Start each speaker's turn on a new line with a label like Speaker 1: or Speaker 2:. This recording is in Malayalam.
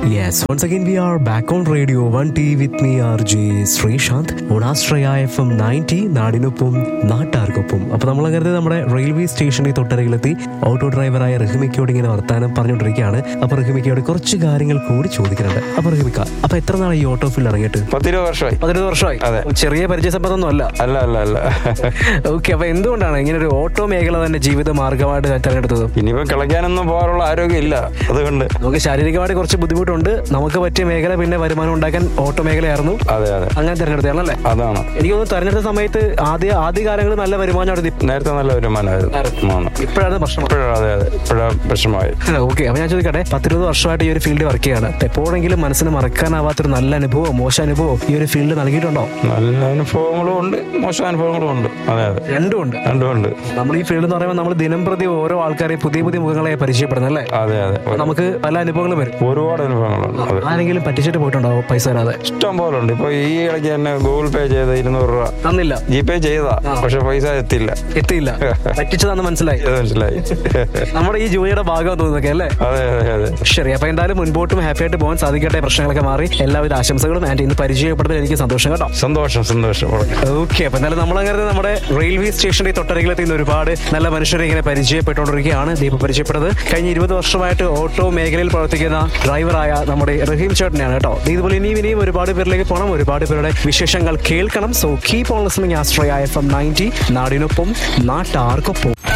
Speaker 1: Yes, once again we are back on Radio 1T with me RJ Sreesanth on Astraya FM 90 നാടിനൊപ്പം നാട്ടാർക്കൊപ്പം അപ്പൊ നമ്മൾ അങ്ങനെ നമ്മുടെ റെയിൽവേ സ്റ്റേഷനിൽ തൊട്ടരയിലെത്തി ഓട്ടോ ഡ്രൈവറായ റഹിമിക്കയോട് ഇങ്ങനെ വർത്താനം പറഞ്ഞുകൊണ്ടിരിക്കുകയാണ് അപ്പൊ റഹിമിക്കയോട് കുറച്ച് കാര്യങ്ങൾ കൂടി ചോദിക്കുന്നുണ്ട് അപ്പൊ റഹിമിക്ക അപ്പൊ എത്ര നാളെ ഈ ഓട്ടോ ഫീൽഡ് ഇറങ്ങിയിട്ട്
Speaker 2: പത്തിരുപത് വർഷമായി
Speaker 1: പതിനൊന്ന് വർഷമായി
Speaker 2: അതെ.
Speaker 1: ചെറിയ പരിചയസമ്പത്തൊന്നും അല്ല
Speaker 2: അല്ല അല്ല അല്ല
Speaker 1: ഓക്കെ അപ്പൊ എന്തുകൊണ്ടാണ് ഇങ്ങനെ ഒരു ഓട്ടോ മേഖല തന്നെ ജീവിത മാർഗമായിട്ട് തിരഞ്ഞെടുത്തത്
Speaker 2: ഇനിയിപ്പോ കളിക്കാനൊന്നും പോകാനുള്ള ആരോഗ്യം ഇല്ല അതുകൊണ്ട്
Speaker 1: നമുക്ക് ശാരീരികമായിട്ട് കുറച്ച് ബുദ്ധിമുട്ടുണ്ട് നമുക്ക് പറ്റിയ മേഖല പിന്നെ വരുമാനം ഉണ്ടാക്കാൻ ഓട്ടോ മേഖലയായിരുന്നു
Speaker 2: അതെ അതെ
Speaker 1: അങ്ങനെ തിരഞ്ഞെടുത്തതാണല്ലേ
Speaker 2: അതാണ്
Speaker 1: എനിക്ക് തോന്നുന്നു തെരഞ്ഞെടുത്ത സമയത്ത് ആദ്യ ആദ്യ കാലങ്ങളിൽ നല്ല വരുമാനമാണ്
Speaker 2: നേരത്തെ നല്ല വരുമാനമായിരുന്നു ആണ്.
Speaker 1: ഇപ്പോഴാണ് പ്രശ്നം
Speaker 2: ഇപ്പോഴാ അതെ അതെ ഇപ്പോഴാ വിഷമമായി
Speaker 1: ഓക്കെ അപ്പൊ ഞാൻ ചോദിക്കട്ടെ പത്തിരുപത് വർഷമായിട്ട് ഈ ഒരു ഫീൽഡ് വർക്ക് ചെയ്യാണ് എപ്പോഴെങ്കിലും മനസ്സിന് മറക്കാനാവാത്തൊരു നല്ല അനുഭവം മോശം അനുഭവം ഈ ഒരു ഫീൽഡ് നൽകിയിട്ടുണ്ടോ
Speaker 2: നല്ല അനുഭവങ്ങളും ഉണ്ട് മോശം അനുഭവങ്ങളും ഉണ്ട് അതെ അതെ
Speaker 1: രണ്ടും ഉണ്ട്
Speaker 2: രണ്ടും ഉണ്ട്
Speaker 1: നമ്മൾ ഈ ഫീൽഡ് എന്ന് പറയുമ്പോൾ നമ്മൾ ദിനം പ്രതി ഓരോ ആൾക്കാരെ പുതിയ പുതിയ മുഖങ്ങളെ പരിചയപ്പെടുന്നത് അല്ലേ
Speaker 2: അതെ അതെ
Speaker 1: അപ്പൊ നമുക്ക് പല അനുഭവങ്ങളും വരും
Speaker 2: ഒരുപാട് അനുഭവങ്ങളുണ്ട് അതെ
Speaker 1: ആരെങ്കിലും പറ്റിച്ചിട്ട് പോയിട്ടുണ്ടാവോ പൈസ തരാതെ
Speaker 2: ഇഷ്ടം പോലെ ഉണ്ട് ഇപ്പൊ ഈ ഇടയ്ക്ക് തന്നെ ഗൂഗിൾ പേ ചെയ്ത ഇരുന്നൂറ് രൂപ
Speaker 1: തന്നില്ല
Speaker 2: ജി പേ ചെയ്താ പക്ഷെ പൈസ എത്തില്ല
Speaker 1: എത്തിയില്ല പറ്റിച്ചതാന്ന് മനസ്സിലായി
Speaker 2: ഇത് മനസ്സിലായി
Speaker 1: നമ്മുടെ ഈ ജോലിയുടെ ഭാഗം തോന്നുന്നൊക്കെ അല്ലേ
Speaker 2: അതെ അതെ അതെ
Speaker 1: ശരി അപ്പൊ എന്തായാലും മുൻപോട്ടും ഹാപ്പി ആയിട്ട് പോകാൻ സാധിക്കട്ടെ പ്രശ്നങ്ങളൊക്കെ മാറി എല്ലാവിധ ആശംസകളും ആൻഡ് ഇന്ന് പരിചയപ്പെടുന്നതിൽ എനിക്ക് സന്തോഷം കേട്ടോ
Speaker 2: സന്തോഷം സന്തോഷം
Speaker 1: ഓക്കെ അപ്പൊ എന്തായാലും നമ്മളങ്ങനെ നമ്മുടെ റെയിൽവേ സ്റ്റേഷന്റെ തൊട്ടരികിലെത്തി ഇന്ന് ഒരുപാട് നല്ല മനുഷ്യരെ ഇങ്ങനെ പരിചയപ്പെട്ടുകൊണ്ടിരിക്കുകയാണ് ദീപ പരിചയപ്പെട്ടത് കഴിഞ്ഞ ഇരുപത് വർഷമായിട്ട് ഓട്ടോ മേഖലയിൽ പ്രവർത്തിക്കുന്ന ഡ്രൈവറായ നമ്മുടെ റഹീം ചേട്ടനെയാണ് കേട്ടോ ദേ ഇതുപോലെ ഇനിയും ഇനിയും ഒരുപാട് പേരിലേക്ക് പോകണം ഒരുപാട് പേരുടെ വിശേഷങ്ങൾ കേൾക്കണം സോ കീപ് ഓൺ ലിസണിംഗ് ആസ്ട്രയ എഫ് എം നയൻറ്റി നാടിനൊപ്പം നാട്ടാർക്കൊപ്പം